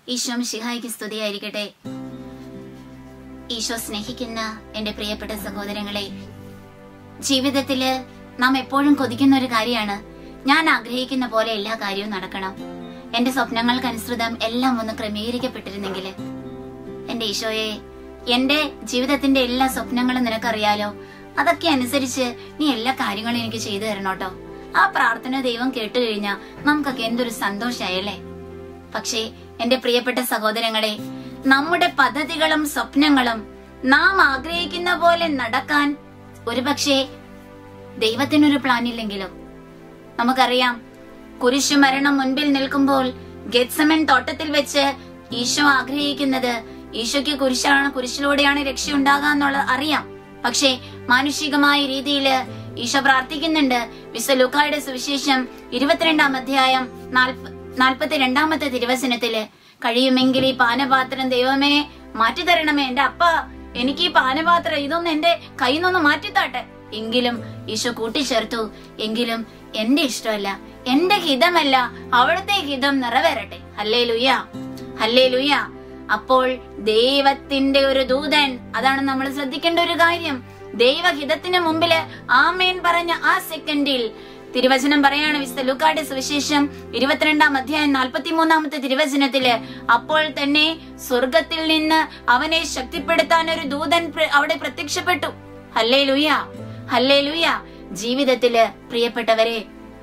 ഈശോം ശിഹായിക്ക് സ്തുതിയായിരിക്കട്ടെ ഈശോ സ്നേഹിക്കുന്ന എന്റെ പ്രിയപ്പെട്ട സഹോദരങ്ങളെ ജീവിതത്തില് നാം എപ്പോഴും കൊതിക്കുന്ന ഒരു കാര്യമാണ് ഞാൻ ആഗ്രഹിക്കുന്ന പോലെ എല്ലാ കാര്യവും നടക്കണം എന്റെ സ്വപ്നങ്ങൾക്കനുസൃതം എല്ലാം ഒന്ന് ക്രമീകരിക്കപ്പെട്ടിരുന്നെങ്കിൽ എന്റെ ഈശോയെ എന്റെ ജീവിതത്തിന്റെ എല്ലാ സ്വപ്നങ്ങളും നിനക്കറിയാലോ അതൊക്കെ അനുസരിച്ച് നീ എല്ലാ കാര്യങ്ങളും എനിക്ക് ചെയ്തു തരണം കേട്ടോ ആ പ്രാർത്ഥന ദൈവം കേട്ടു കഴിഞ്ഞാൽ നമുക്കൊക്കെ എന്തൊരു സന്തോഷായല്ലേ പക്ഷേ എന്റെ പ്രിയപ്പെട്ട സഹോദരങ്ങളെ നമ്മുടെ പദ്ധതികളും സ്വപ്നങ്ങളും നാം ആഗ്രഹിക്കുന്ന പോലെ നടക്കാൻ ഒരുപക്ഷെ ദൈവത്തിനൊരു പ്ലാൻ ഇല്ലെങ്കിലോ നമുക്കറിയാം കുരിശു മരണം മുൻപിൽ നിൽക്കുമ്പോൾ ഗെറ്റ്സമൻ തോട്ടത്തിൽ വെച്ച് ഈശോ ആഗ്രഹിക്കുന്നത് ഈശോയ്ക്ക് കുരിശാണ് കുരിശിലൂടെയാണ് രക്ഷ ഉണ്ടാകാന്നുള്ളത് അറിയാം പക്ഷേ മാനുഷികമായ രീതിയിൽ ഈശോ പ്രാർത്ഥിക്കുന്നുണ്ട് വിശ്വ ലൂക്കായുടെ സുവിശേഷം ഇരുപത്തിരണ്ടാം അധ്യായം നാൽപ്പത്തി രണ്ടാമത്തെ തിരുവചനത്തില് കഴിയുമെങ്കിൽ ഈ പാനപാത്രം ദൈവമേ മാറ്റിത്തരണമേ എന്റെ അപ്പ എനിക്ക് ഈ പാനപാത്രം ഇതൊന്നും എന്റെ കയ്യിൽ നിന്നൊന്ന് മാറ്റിത്താട്ടെ എങ്കിലും ഈശോ കൂട്ടിച്ചേർത്തു എങ്കിലും എന്റെ ഇഷ്ടമല്ല എന്റെ ഹിതമല്ല അവിടുത്തെ ഹിതം നിറവേറട്ടെ ഹല്ലേ ലുയ്യ ഹല്ലേ ലുയ്യ അപ്പോൾ ദൈവത്തിന്റെ ഒരു ദൂതൻ അതാണ് നമ്മൾ ശ്രദ്ധിക്കേണ്ട ഒരു കാര്യം ദൈവഹിതത്തിന് മുമ്പില് ആമേൻ പറഞ്ഞ ആ സെക്കൻഡിൽ തിരുവചനം പറയാണ് വിശുദ്ധ ലൂക്കായുടെ സുവിശേഷം ഇരുപത്തിരണ്ടാം അധ്യായം നാൽപ്പത്തിമൂന്നാമത്തെ തിരുവചനത്തില് അപ്പോൾ തന്നെ സ്വർഗത്തിൽ നിന്ന് അവനെ ശക്തിപ്പെടുത്താൻ ഒരു ദൂതൻ പ്ര- അവിടെ പ്രത്യക്ഷപ്പെട്ടു ഹല്ലേ ലുയ്യ ഹല്ലേ ലുയ്യ ജീവിതത്തില് പ്രിയപ്പെട്ടവരെ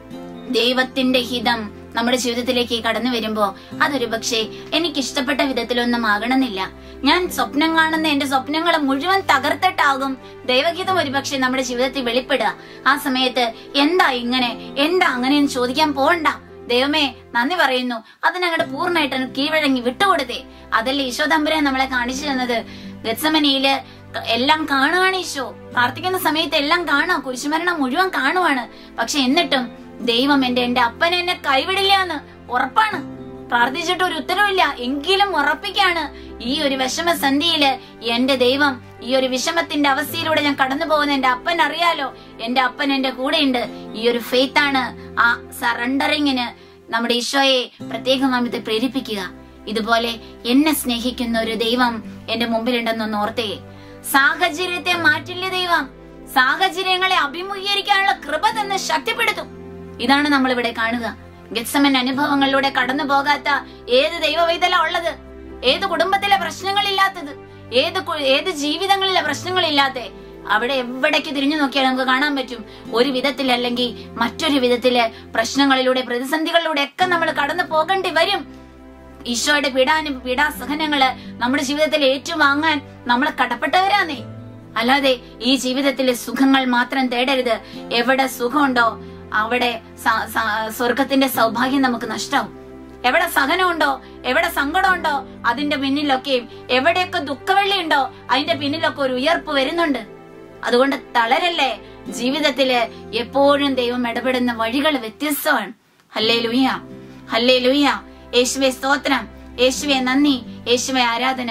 ദൈവത്തിന്റെ ഹിതം നമ്മുടെ ജീവിതത്തിലേക്ക് കടന്നു വരുമ്പോ അതൊരു പക്ഷേ എനിക്ക് ഇഷ്ടപ്പെട്ട വിധത്തിലൊന്നും ആകണമെന്നില്ല ഞാൻ സ്വപ്നം കാണുന്ന എന്റെ സ്വപ്നങ്ങൾ മുഴുവൻ തകർത്തിട്ടാകും ദൈവഹിതം ഒരു പക്ഷേ നമ്മുടെ ജീവിതത്തിൽ വെളിപ്പെടുക ആ സമയത്ത് എന്താ ഇങ്ങനെ എന്താ അങ്ങനെയെന്ന് ചോദിക്കാൻ പോകണ്ട ദൈവമേ നന്ദി പറയുന്നു അതിനങ്ങോട്ട് പൂർണ്ണമായിട്ട് കീഴ്വഴങ്ങി വിട്ടുകൊടുത്തേ അതല്ലേ ഈശോ തമ്പുരാൻ നമ്മളെ കാണിച്ചു തന്നത് ഗത്സമനിയില് എല്ലാം കാണുകയാണ് ഈശോ പ്രാർത്ഥിക്കുന്ന സമയത്ത് എല്ലാം കാണാം കുരിശുമരണം മുഴുവൻ കാണുവാണ് പക്ഷെ എന്നിട്ടും ദൈവം എന്റെ എന്റെ അപ്പൻ എന്നെ കൈവിടില്ല എന്ന് ഉറപ്പാണ് പ്രാർത്ഥിച്ചിട്ട് ഒരു ഉത്തരവില്ല എങ്കിലും ഉറപ്പിക്കാണ് ഈ ഒരു വിഷമസന്ധിയില് എന്റെ ദൈവം ഈ ഒരു വിഷമത്തിന്റെ അവസ്ഥയിലൂടെ ഞാൻ കടന്നു പോകുന്ന എന്റെ അപ്പൻ അറിയാലോ എന്റെ അപ്പൻ എന്റെ കൂടെയുണ്ട് ഈ ഒരു ഫെയ്ത്ത് ആണ് ആ സറണ്ടറിങ്ങിന് നമ്മുടെ ഈശോയെ പ്രത്യേകമായി ഇത് പ്രേരിപ്പിക്കുക ഇതുപോലെ എന്നെ സ്നേഹിക്കുന്ന ഒരു ദൈവം എന്റെ മുമ്പിലുണ്ടെന്നൊന്ന് ഓർത്തേ സാഹചര്യത്തെ മാറ്റില്ല ദൈവം സാഹചര്യങ്ങളെ അഭിമുഖീകരിക്കാനുള്ള കൃപ തന്നെ ശക്തിപ്പെടുത്തും ഇതാണ് നമ്മൾ ഇവിടെ കാണുക ഗത്സമൻ അനുഭവങ്ങളിലൂടെ കടന്നു പോകാത്ത ഏത് ദൈവവൈതല ഉള്ളത് ഏത് കുടുംബത്തിലെ പ്രശ്നങ്ങളില്ലാത്തത് ഏത് കു- ഏത് ജീവിതങ്ങളിലെ പ്രശ്നങ്ങളില്ലാത്ത അവിടെ എവിടേക്ക് തിരിഞ്ഞു നോക്കിയാൽ നമുക്ക് കാണാൻ പറ്റും ഒരു വിധത്തിൽ അല്ലെങ്കിൽ മറ്റൊരു വിധത്തില് പ്രശ്നങ്ങളിലൂടെ പ്രതിസന്ധികളിലൂടെ ഒക്കെ നമ്മൾ കടന്നു പോകേണ്ടി വരും ഈശോയുടെ പീഡാനു പീഡാസഹനങ്ങള് നമ്മുടെ ജീവിതത്തിൽ ഏറ്റുവാങ്ങാൻ നമ്മൾ കടപ്പെട്ടവരാന്നേ അല്ലാതെ ഈ ജീവിതത്തിലെ സുഖങ്ങൾ മാത്രം തേടരുത് എവിടെ സുഖമുണ്ടോ അവിടെ സ- സ- സ്വർഗത്തിന്റെ സൗഭാഗ്യം നമുക്ക് നഷ്ടാവും എവിടെ സഹനമുണ്ടോ എവിടെ സങ്കടമുണ്ടോ അതിന്റെ പിന്നിലൊക്കെയും എവിടെയൊക്കെ ദുഃഖവെള്ളി ഉണ്ടോ അതിന്റെ പിന്നിലൊക്കെ ഒരു ഉയർപ്പ് വരുന്നുണ്ട് അതുകൊണ്ട് തളരല്ലേ ജീവിതത്തില് എപ്പോഴും ദൈവം ഇടപെടുന്ന വഴികൾ വ്യത്യസ്തമാണ് ഹല്ലേ ലുയ്യ ഹല്ലേ ലുയ്യ യേശുവെ സ്തോത്രം യേശുവെ നന്ദി യേശുവെ ആരാധന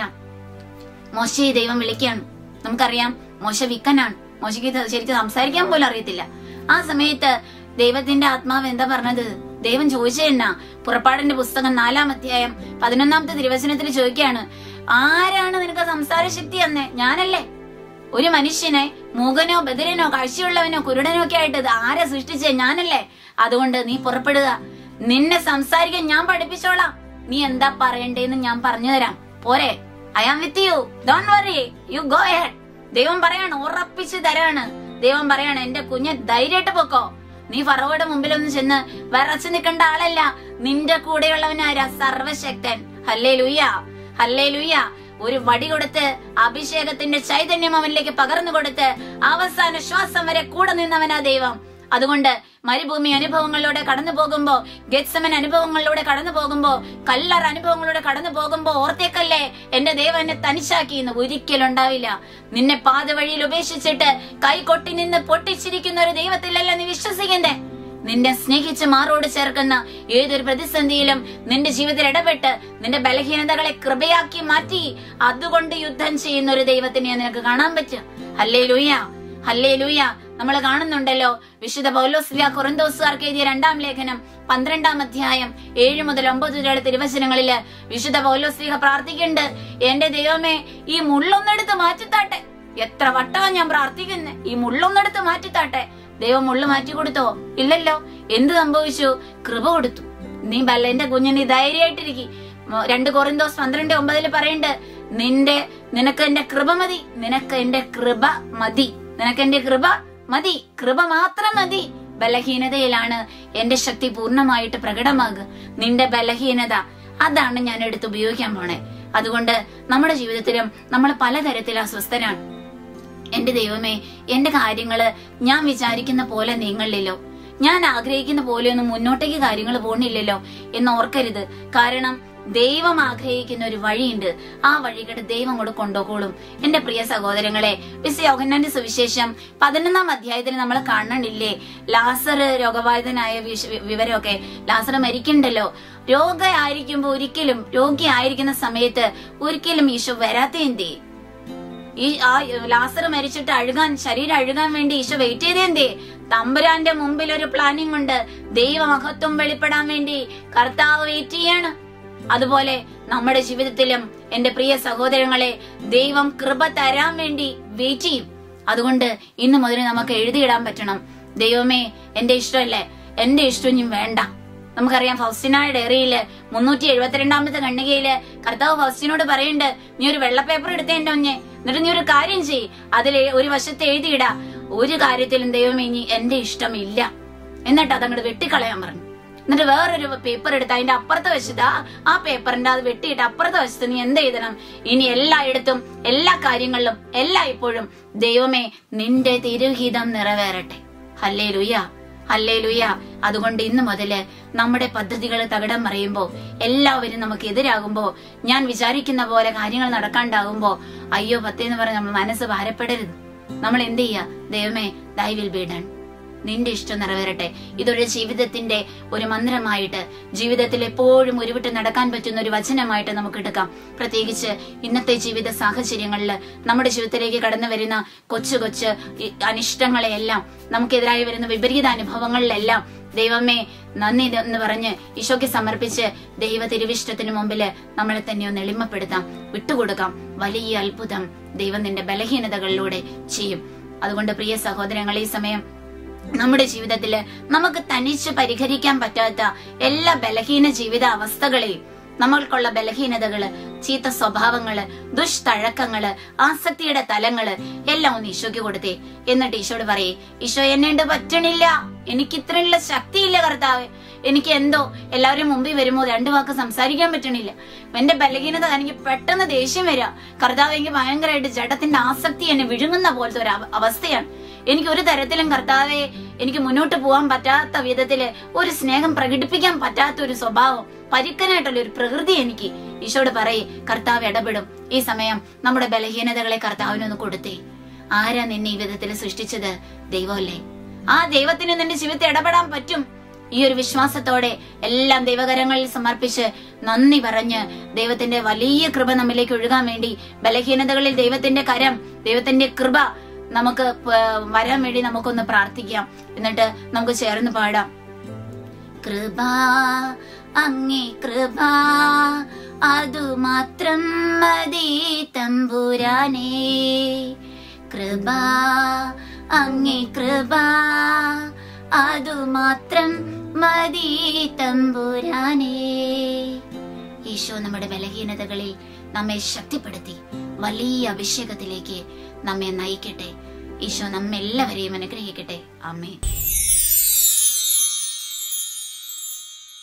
മോശയെ ദൈവം വിളിക്കുകയാണ് നമുക്കറിയാം മോശ വിക്കനാണ് മോശയ്ക്ക് ഇത് ശരിക്കും സംസാരിക്കാൻ പോലും അറിയത്തില്ല ആ സമയത്ത് ദൈവത്തിന്റെ ആത്മാവ് എന്താ പറഞ്ഞത് ദൈവം ചോദിച്ചതെന്നാ പുറപ്പാടിന്റെ പുസ്തകം നാലാം അധ്യായം പതിനൊന്നാമത്തെ തിരുവചനത്തിൽ ചോദിക്കുകയാണ് ആരാണ് നിനക്ക് സംസാര ശക്തി തന്നെ ഞാനല്ലേ ഒരു മനുഷ്യനെ മൂകനോ ബദിരനോ കാഴ്ചയുള്ളവനോ കുരുടനോ ഒക്കെ ആയിട്ട് ഇത് ആരെ സൃഷ്ടിച്ചേ ഞാനല്ലേ അതുകൊണ്ട് നീ പുറപ്പെടുക നിന്നെ സംസാരിക്കാൻ ഞാൻ പഠിപ്പിച്ചോളാം നീ എന്താ പറയണ്ടേന്ന് ഞാൻ പറഞ്ഞു തരാം പോരെ I am with you don't worry you go ahead ദൈവം പറയാണ് ഉറപ്പിച്ച് തരാണ് ദൈവം പറയാണ് എന്റെ കുഞ്ഞെ ധൈര്യമായിട്ട് പൊക്കോ നീ ഫറവയുടെ മുമ്പിലൊന്നും ചെന്ന് വിറച്ചു നിൽക്കേണ്ട ആളല്ല നിന്റെ കൂടെയുള്ളവനാരാ സർവശക്തൻ ഹല്ലേ ലൂയ ഹല്ലേ ലൂയ ഒരു വടി കൊടുത്ത് അഭിഷേകത്തിന്റെ ചൈതന്യം അവനിലേക്ക് പകർന്നു കൊടുത്ത് അവസാന ശ്വാസം വരെ കൂടെ നിന്നവനാ ദൈവം അതുകൊണ്ട് മരുഭൂമി അനുഭവങ്ങളിലൂടെ കടന്നു പോകുമ്പോ ഗെറ്റ്സമൻ അനുഭവങ്ങളിലൂടെ കടന്നു പോകുമ്പോ കല്ലർ അനുഭവങ്ങളിലൂടെ കടന്നു പോകുമ്പോ ഓർത്തേക്കല്ലേ എന്റെ ദൈവം എന്നെ തനിച്ചാക്കി എന്ന് ഒരിക്കലും ഉണ്ടാവില്ല നിന്നെ പാത വഴിയിൽ ഉപേക്ഷിച്ചിട്ട് കൈ കൊട്ടി നിന്ന് പൊട്ടിച്ചിരിക്കുന്ന ഒരു ദൈവത്തിലല്ല നീ വിശ്വസിക്കണ്ടേ നിന്നെ സ്നേഹിച്ച് മാറോട് ചേർക്കുന്ന ഏതൊരു പ്രതിസന്ധിയിലും നിന്റെ ജീവിതത്തിൽ ഇടപെട്ട് നിന്റെ ബലഹീനതകളെ കൃപയാക്കി മാറ്റി അതുകൊണ്ട് യുദ്ധം ചെയ്യുന്ന ഒരു ദൈവത്തിനെ നിനക്ക് കാണാൻ പറ്റും ഹല്ലേ ലൂയ ഹല്ലേ ലൂയ നമ്മൾ കാണുന്നുണ്ടല്ലോ വിശുദ്ധ പൗലോസ്ലിയ കൊറിന്തോസുകാർക്ക് എഴുതിയ രണ്ടാം ലേഖനം പന്ത്രണ്ടാം അധ്യായം ഏഴ് മുതൽ ഒമ്പത് വരെയുള്ള തിരുവചനങ്ങളില് വിശുദ്ധ പൗലോസ്ലിഹ പ്രാർത്ഥിക്കുന്നുണ്ട് എന്റെ ദൈവമേ ഈ മുള്ളൊന്നെടുത്ത് മാറ്റിത്താട്ടെ എത്ര വട്ടമാ ഞാൻ പ്രാർത്ഥിക്കുന്നെ ഈ മുള്ളൊന്നെടുത്ത് മാറ്റിത്താട്ടെ ദൈവം മുള്ളു മാറ്റി കൊടുത്തോ ഇല്ലല്ലോ എന്ത് സംഭവിച്ചു കൃപ കൊടുത്തു നീ ബല്ല എന്റെ കുഞ്ഞിന് ധൈര്യമായിട്ടിരിക്കും രണ്ട് കൊറിന്തോസ് പന്ത്രണ്ട് ഒമ്പതിൽ പറയണ്ട് നിന്റെ നിനക്ക് എന്റെ കൃപ മതി നിനക്ക് എന്റെ കൃപ മതി നിനക്ക് എന്റെ കൃപ മതി കൃപ മാത്രം മതി ബലഹീനതയിലാണ് എന്റെ ശക്തി പൂർണ്ണമായിട്ട് പ്രകടമാകുക നിന്റെ ബലഹീനത അതാണ് ഞാൻ എടുത്ത് ഉപയോഗിക്കാൻ പോണേ അതുകൊണ്ട് നമ്മുടെ ജീവിതത്തിലും നമ്മൾ പലതരത്തിൽ അസ്വസ്ഥരാണ് എന്റെ ദൈവമേ എന്റെ കാര്യങ്ങള് ഞാൻ വിചാരിക്കുന്ന പോലെ നീങ്ങളില്ലല്ലോ ഞാൻ ആഗ്രഹിക്കുന്ന പോലെയൊന്നും മുന്നോട്ടേക്ക് കാര്യങ്ങൾ പോണില്ലല്ലോ എന്ന് ഓർക്കരുത് കാരണം ദൈവം ആഗ്രഹിക്കുന്ന ഒരു വഴിയുണ്ട് ആ വഴികളുടെ ദൈവം കൂടെ കൊണ്ടുപോകോളും എന്റെ പ്രിയ സഹോദരങ്ങളെ വിശ യോഹന്നാന്റെ സുവിശേഷം പതിനൊന്നാം അധ്യായത്തിൽ നമ്മൾ കാണണില്ലേ ലാസർ രോഗബാധിതനായ വിശ- വിവരമൊക്കെ ലാസർ മരിക്കണ്ടല്ലോ രോഗമായിരിക്കുമ്പോ ഒരിക്കലും രോഗിയായിരിക്കുന്ന സമയത്ത് ഒരിക്കലും ഈശോ വരാത്ത എന്തേ ഈ ആ ലാസർ മരിച്ചിട്ട് അഴുകാൻ ശരീരം അഴുകാൻ വേണ്ടി ഈശോ വെയിറ്റ് ചെയ്തേന്തേ തമ്പുരാന്റെ മുമ്പിൽ ഒരു പ്ലാനിംഗ് ഉണ്ട് ദൈവമഹത്വം വെളിപ്പെടാൻ വേണ്ടി കർത്താവ് വെയിറ്റ് ചെയ്യാണ് അതുപോലെ നമ്മുടെ ജീവിതത്തിലും എന്റെ പ്രിയ സഹോദരങ്ങളെ ദൈവം കൃപ തരാൻ വേണ്ടി വെയിറ്റ് ചെയ്യും അതുകൊണ്ട് ഇന്നു മുതൽ നമുക്ക് എഴുതിയിടാൻ പറ്റണം ദൈവമേ എന്റെ ഇഷ്ടമല്ലേ എന്റെ ഇഷ്ടം ഇനി വേണ്ട നമുക്കറിയാം ഫൗസ്റ്റിനായ ഡയറിയില് മുന്നൂറ്റി എഴുപത്തിരണ്ടാമത്തെ ഖണ്ഡികയില് കർത്താവ് ഫൗസ്റ്റിനോട് പറയുന്നുണ്ട് നീ ഒരു വെള്ള പേപ്പർ എടുത്തേന്റെ ഒഞ്ഞെ എന്നിട്ട് നീ ഒരു കാര്യം ചെയ് അതിൽ ഒരു വശത്ത് എഴുതിയിടാ ഒരു കാര്യത്തിലും ദൈവമേ ഇനി എന്റെ ഇഷ്ടമില്ല എന്നിട്ട് അതങ്ങോട്ട് വെട്ടിക്കളയാൻ പറഞ്ഞു എന്നിട്ട് വേറൊരു പേപ്പർ എടുത്ത് അതിന്റെ അപ്പുറത്തെ വശത്ത് ആ- ആ പേപ്പറിന്റെ അത് വെട്ടിയിട്ട് അപ്പുറത്തെ വശത്ത് നീ എന്ത് എഴുതണം ഇനി എല്ലായിടത്തും എല്ലാ കാര്യങ്ങളിലും എല്ലാ ഇപ്പോഴും ദൈവമേ നിന്റെ തിരുഹിതം നിറവേറട്ടെ ഹല്ലേ ലുയ്യ ഹല്ലേ ലുയ്യ അതുകൊണ്ട് ഇന്ന് മുതല് നമ്മുടെ പദ്ധതികൾ തകിടം മറിയുമ്പോ എല്ലാവരും നമുക്ക് എതിരാകുമ്പോ ഞാൻ വിചാരിക്കുന്ന പോലെ കാര്യങ്ങൾ നടക്കാണ്ടാകുമ്പോ അയ്യോ പത്തേന്ന് പറഞ്ഞ് നമ്മൾ മനസ്സ് ഭാരപ്പെടരുത് നമ്മൾ എന്ത് ചെയ്യാ ദൈവമേ ദൈ വിൽ ബി ഡൺ നിന്റെ ഇഷ്ടം നിറവേറട്ടെ ഇതൊരു ജീവിതത്തിന്റെ ഒരു മന്ത്രമായിട്ട് ജീവിതത്തിൽ എപ്പോഴും ഉരുവിട്ട് നടക്കാൻ പറ്റുന്ന ഒരു വചനമായിട്ട് നമുക്ക് എടുക്കാം പ്രത്യേകിച്ച് ഇന്നത്തെ ജീവിത സാഹചര്യങ്ങളിൽ നമ്മുടെ ജീവിതത്തിലേക്ക് കടന്നു വരുന്ന കൊച്ചു കൊച്ചു ഈ അനിഷ്ടങ്ങളെയെല്ലാം നമുക്കെതിരായി വരുന്ന വിപരീത അനുഭവങ്ങളിലെല്ലാം ദൈവമേ നന്ദി എന്ന് പറഞ്ഞ് ഈശോയ്ക്ക് സമർപ്പിച്ച് ദൈവ തിരുവിഷ്ടത്തിന് മുമ്പില് നമ്മളെ തന്നെ ഒന്ന് എളിമപ്പെടുത്താം വിട്ടുകൊടുക്കാം വലിയ അത്ഭുതം ദൈവം നിന്റെ ബലഹീനതകളിലൂടെ ചെയ്യും അതുകൊണ്ട് പ്രിയ സഹോദരങ്ങൾ ഈ സമയം നമ്മുടെ ജീവിതത്തില് നമുക്ക് തനിച്ച് പരിഹരിക്കാൻ പറ്റാത്ത എല്ലാ ബലഹീന ജീവിത അവസ്ഥകളെയും നമ്മൾക്കുള്ള ബലഹീനതകള് ചീത്ത സ്വഭാവങ്ങള് ദുഷ്തഴക്കങ്ങള് ആസക്തിയുടെ തലങ്ങള് എല്ലാം ഒന്ന് ഈശോയ്ക്ക് കൊടുത്തേ എന്നിട്ട് ഈശോട് പറയേ ഈശോ എന്നെ പറ്റണില്ല എനിക്ക് ഇത്രയുള്ള ശക്തിയില്ല കർത്താവ് എനിക്ക് എന്തോ എല്ലാവരും മുമ്പിൽ വരുമ്പോ രണ്ടു വാക്ക് സംസാരിക്കാൻ പറ്റണില്ല എന്റെ ബലഹീനത എനിക്ക് പെട്ടെന്ന് ദേഷ്യം വരിക കർത്താവ് എനിക്ക് ഭയങ്കരമായിട്ട് ജഡത്തിന്റെ ആസക്തി എന്നെ വിഴുങ്ങുന്ന പോലത്തെ ഒരു അവ- അവസ്ഥയാണ് എനിക്ക് ഒരു തരത്തിലും കർത്താവെ എനിക്ക് മുന്നോട്ട് പോകാൻ പറ്റാത്ത വിധത്തില് ഒരു സ്നേഹം പ്രകടിപ്പിക്കാൻ പറ്റാത്ത ഒരു സ്വഭാവം പരുക്കനായിട്ടുള്ള ഒരു പ്രകൃതി എനിക്ക് ഈശോട് പറയേ കർത്താവ് ഇടപെടും ഈ സമയം നമ്മുടെ ബലഹീനതകളെ കർത്താവിനൊന്ന് കൊടുത്തേ ആരാ നിന്നെ ഈ വിധത്തിൽ സൃഷ്ടിച്ചത് ദൈവമല്ലേ ആ ദൈവത്തിന് നിന്റെ ജീവിതത്തിൽ ഇടപെടാൻ പറ്റും ഈ ഒരു വിശ്വാസത്തോടെ എല്ലാം ദൈവകരങ്ങളിൽ സമർപ്പിച്ച് നന്ദി പറഞ്ഞ് ദൈവത്തിന്റെ വലിയ കൃപ നമ്മിലേക്ക് ഒഴുകാൻ വേണ്ടി ബലഹീനതകളിൽ ദൈവത്തിന്റെ കരം ദൈവത്തിന്റെ കൃപ നമുക്ക് പ- വരാൻ വേണ്ടി നമുക്കൊന്ന് പ്രാർത്ഥിക്കാം എന്നിട്ട് നമുക്ക് ചേർന്ന് പാടാം കൃപ അങ്ങേ കൃപ അതു മാത്രം മതി തമ്പുരാനേ കൃപ അങ്ങേ കൃപ അതു മാത്രം മതി തമ്പുരാനേ ഈശോ നമ്മുടെ ബലഹീനതകളിൽ നമ്മെ ശക്തിപ്പെടുത്തി വലിയ അഭിഷേകത്തിലേക്ക് നമ്മെ നയിക്കട്ടെ ഈശോ നമ്മെല്ലാവരെയും അനുഗ്രഹിക്കട്ടെ അമ്മേ